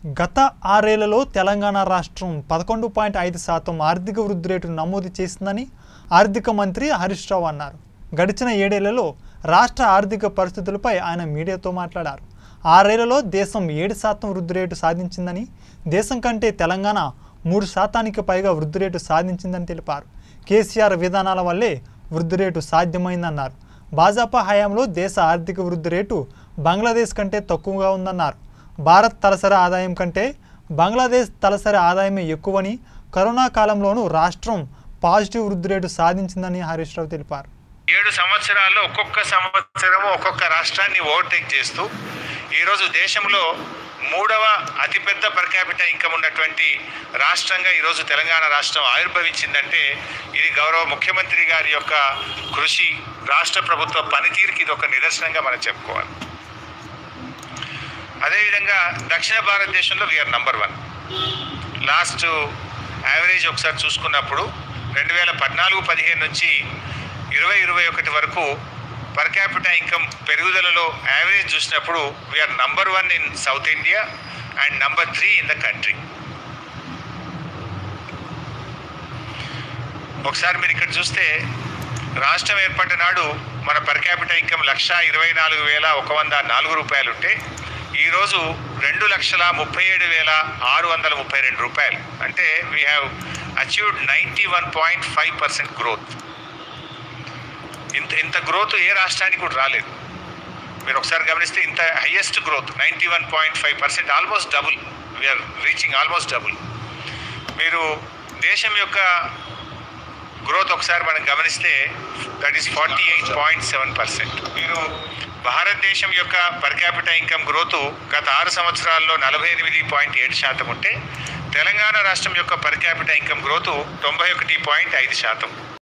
గత ఆరేళ్లలో తెలంగాణ రాష్ట్రం పదకొండు పాయింట్ ఐదు శాతం ఆర్థిక వృద్ధి రేటు నమోదు చేసిందని ఆర్థిక మంత్రి హరీష్ రావు అన్నారు గడిచిన ఏడేళ్లలో రాష్ట్ర ఆర్థిక పరిస్థితులపై ఆయన మీడియాతో మాట్లాడారు ఆరేళ్లలో దేశం ఏడు శాతం వృద్ధి రేటు సాధించిందని దేశం కంటే తెలంగాణ మూడు శాతానికి పైగా వృద్ధి రేటు సాధించిందని తెలిపారు కేసీఆర్ విధానాల వల్లే వృద్ధి రేటు సాధ్యమైందన్నారు భాజపా హయాంలో దేశ ఆర్థిక వృద్ధి రేటు బంగ్లాదేశ్ కంటే తక్కువగా ఉందన్నారు భారత్ తలసరి ఆదాయం కంటే బంగ్లాదేశ్ తలసరి ఆదాయమే ఎక్కువని కరోనా కాలంలోనూ రాష్ట్రం పాజిటివ్ వృద్ధి రేటు సాధించిందని హరీష్ రావు తెలిపారు ఏడు సంవత్సరాల్లో ఒక్కొక్క సంవత్సరం ఒక్కొక్క రాష్ట్రాన్ని ఓవర్టేక్ చేస్తూ ఈరోజు దేశంలో మూడవ అతిపెద్ద పర్ క్యాపిటల్ ఇన్కమ్ ఉన్నటువంటి రాష్ట్రంగా ఈరోజు తెలంగాణ రాష్ట్రం ఆవిర్భవించిందంటే ఇది గౌరవ ముఖ్యమంత్రి గారి యొక్క కృషి రాష్ట్ర ప్రభుత్వ పనితీరుకి ఇది ఒక నిదర్శనంగా మనం చెప్పుకోవాలి అదేవిధంగా దక్షిణ భారతదేశంలో we are number one last average ఒకసారి చూసుకున్నప్పుడు రెండు వేల పద్నాలుగు పదిహేను నుంచి ఇరవై ఇరవై ఒకటి వరకు పర్ క్యాపిటల్ ఇన్కమ్ పెరుగుదలలో యావరేజ్ చూసినప్పుడు we are number one in south India and number three in the country ఒకసారి మీరు ఇక్కడ చూస్తే రాష్ట్రం ఏర్పడిన నాడు మన పర్ క్యాపిటల్ ఇన్కమ్ లక్ష ఇరవై నాలుగు వేల ఒక వంద నాలుగు రూపాయలు ఉంటే ఈరోజు రెండు లక్షల ముప్పై ఏడు వేల ఆరు వందల ముప్పై రెండు రూపాయలు అంటే we have achieved ninety one point five percent growth ఇంత ఇంత గ్రోత్ ఏ రాష్ట్రానికి కూడా రాలేదు మీరు ఒకసారి గమనిస్తే ఇంత highest growth ninety one point five percent almost double we are reaching almost double మీరు దేశం యొక్క గ్రోత్ ఒకసారి మనం గమనిస్తే that is forty eight point seven percent మీరు భారతదేశం యొక్క పర్ క్యాపిటల్ ఇన్కమ్ గ్రోత్ గత ఆరు సంవత్సరాల్లో నలభై ఎనిమిది పాయింట్ ఏడు శాతం ఉంటే తెలంగాణ రాష్ట్రం యొక్క పర్ క్యాపిటల్ ఇన్కమ్ గ్రోత్ తొంభై ఒకటి పాయింట్ ఐదు శాతం